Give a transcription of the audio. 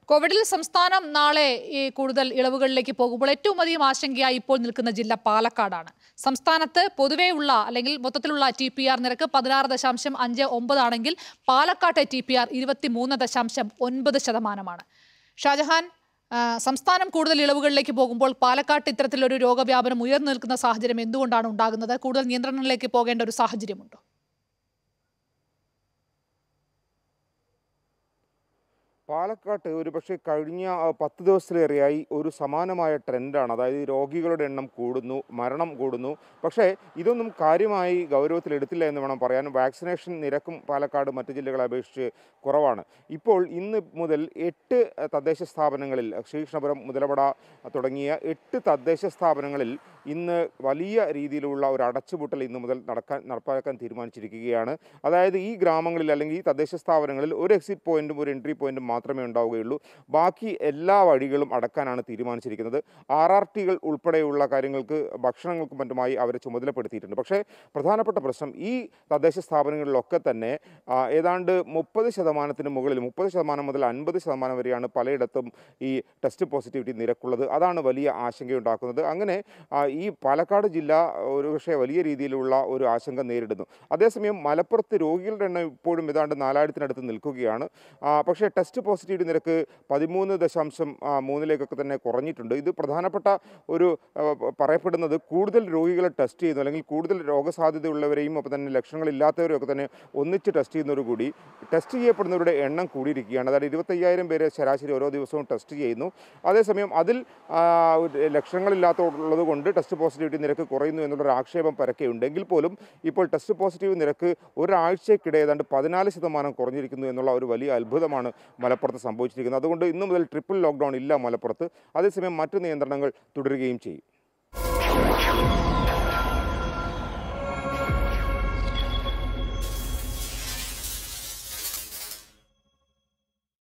കോവിഡിൽ സംസ്ഥാനം നാളെ ഈ കൂടുതൽ ഇളവുകളിലേക്ക് പോകുമ്പോൾ ഏറ്റവും അധികം ആശങ്കയായി ഇപ്പോൾ നിൽക്കുന്ന ജില്ല പാലക്കാടാണ് സംസ്ഥാനത്ത് പൊതുവെയുള്ള അല്ലെങ്കിൽ മൊത്തത്തിലുള്ള ടി പി ആർ നിരക്ക് പതിനാറ് ദശാംശം അഞ്ച് ഒമ്പതാണെങ്കിൽ പാലക്കാട്ടെ ടി പി ആർ ഇരുപത്തി മൂന്ന് ദശാംശം ഒൻപത് ശതമാനമാണ് ഷാജഹാൻ ആ, സംസ്ഥാനം കൂടുതൽ ഇളവുകളിലേക്ക് പോകുമ്പോൾ പാലക്കാട്ട് ഇത്തരത്തിലൊരു രോഗവ്യാപനം ഉയർന്നു നിൽക്കുന്ന സാഹചര്യം എന്തുകൊണ്ടാണ് ഉണ്ടാകുന്നത് കൂടുതൽ നിയന്ത്രണങ്ങളിലേക്ക് പോകേണ്ട ഒരു സാഹചര്യമുണ്ടോ പാലക്കാട്ട് ഒരുപക്ഷെ കഴിഞ്ഞ ആ, പത്ത് ദിവസത്തിലേറെയായി ഒരു സമാനമായ ട്രെൻഡാണ് അതായത് ഈ രോഗികളുടെ എണ്ണം കൂടുന്നു മരണം കൂടുന്നു പക്ഷേ ഇതൊന്നും കാര്യമായി ഗൗരവത്തിലെടുത്തില്ല എന്ന് വേണം പറയാൻ വാക്സിനേഷൻ നിരക്കും പാലക്കാട് മറ്റ് ജില്ലകളെ അപേക്ഷിച്ച് കുറവാണ് ഇപ്പോൾ ഇന്ന് മുതൽ എട്ട് ആ, തദ്ദേശ സ്ഥാപനങ്ങളിൽ ശ്രീകൃഷ്ണപുരം മുതലവട തുടങ്ങിയ എട്ട് തദ്ദേശ സ്ഥാപനങ്ങളിൽ ഇന്ന് വലിയ രീതിയിലുള്ള ഒരു അടച്ചുപൂട്ടൽ ഇന്ന് മുതൽ നടക്കാൻ നടപ്പാക്കാൻ തീരുമാനിച്ചിരിക്കുകയാണ് അതായത് ഈ ഗ്രാമങ്ങളിൽ അല്ലെങ്കിൽ ഈ തദ്ദേശ സ്ഥാപനങ്ങളിൽ ഒരു എക്സിറ്റ് പോയിന്റും ഒരു എൻട്രി പോയിന്റും മാത്രമേ ഉണ്ടാവുകയുള്ളൂ ബാക്കി എല്ലാ വഴികളും അടക്കാനാണ് തീരുമാനിച്ചിരിക്കുന്നത് ആർ ആർ ടികൾ ഉൾപ്പെടെയുള്ള കാര്യങ്ങൾക്ക് ഭക്ഷണങ്ങൾക്കും മറ്റുമായി അവരെ ചുമതലപ്പെടുത്തിയിട്ടുണ്ട് പക്ഷേ പ്രധാനപ്പെട്ട പ്രശ്നം ഈ തദ്ദേശ സ്ഥാപനങ്ങളിലൊക്കെ തന്നെ ആ, ഏതാണ്ട് മുപ്പത് ശതമാനത്തിന് മുകളിൽ മുപ്പത് ശതമാനം മുതൽ അൻപത് ശതമാനം വരെയാണ് പലയിടത്തും ഈ ടെസ്റ്റ് പോസിറ്റിവിറ്റി നിരക്കുള്ളത് അതാണ് വലിയ ആശങ്കയുണ്ടാക്കുന്നത് അങ്ങനെ ആ, ഈ പാലക്കാട് ജില്ല ഒരുപക്ഷെ വലിയ രീതിയിലുള്ള ഒരു ആശങ്ക നേരിടുന്നു അതേസമയം മലപ്പുറത്ത് രോഗികളുടെ എണ്ണം ഇപ്പോഴും ഏതാണ്ട് നാലായിരത്തിനടുത്ത് നിൽക്കുകയാണ് ആ, പക്ഷേ ടെസ്റ്റ് പോസിറ്റിവിറ്റി നിരക്ക് പതിമൂന്ന് ദശാംശം ആ, മൂന്നിലേക്കൊക്കെ തന്നെ കുറഞ്ഞിട്ടുണ്ട് ഇത് പ്രധാനപ്പെട്ട ഒരു ആ, പറയപ്പെടുന്നത് കൂടുതൽ രോഗികളെ ടെസ്റ്റ് ചെയ്യുന്നു അല്ലെങ്കിൽ കൂടുതൽ രോഗസാധ്യതയുള്ളവരെയും ഒപ്പം തന്നെ ലക്ഷണങ്ങളില്ലാത്തവരെയും ഒക്കെ തന്നെ ഒന്നിച്ച് ടെസ്റ്റ് ചെയ്യുന്നതോടുകൂടി ടെസ്റ്റ് ചെയ്യപ്പെടുന്നവരുടെ എണ്ണം കൂടിയിരിക്കുകയാണ് അതായത് ഇരുപത്തയ്യായിരം പേരെ ശരാശരി ഓരോ ദിവസവും ടെസ്റ്റ് ചെയ്യുന്നു അതേസമയം അതിൽ ആ, ഒരു ലക്ഷണങ്ങളില്ലാത്തുള്ളത് കൊണ്ട് ടെസ്റ്റ് പോസിറ്റിവിറ്റി നിരക്ക് കുറയുന്നു എന്നുള്ളൊരു ആക്ഷേപം പരക്കെയുണ്ടെങ്കിൽ പോലും ഇപ്പോൾ ടെസ്റ്റ് പോസിറ്റീവ് നിരക്ക് ഒരാഴ്ചക്കിടെ ഏതാണ്ട് പതിനാല് ശതമാനം കുറഞ്ഞിരിക്കുന്നു എന്നുള്ള ഒരു വലിയ അത്ഭുതമാണ് മലപ്പുറത്ത് സംഭവിച്ചിരിക്കുന്നത് അതുകൊണ്ട് ഇന്നു മുതൽ ട്രിപ്പിൾ ലോക്ക്ഡൗൺ ഇല്ല മലപ്പുറത്ത് അതേസമയം മറ്റു നിയന്ത്രണങ്ങൾ തുടരുകയും ചെയ്യും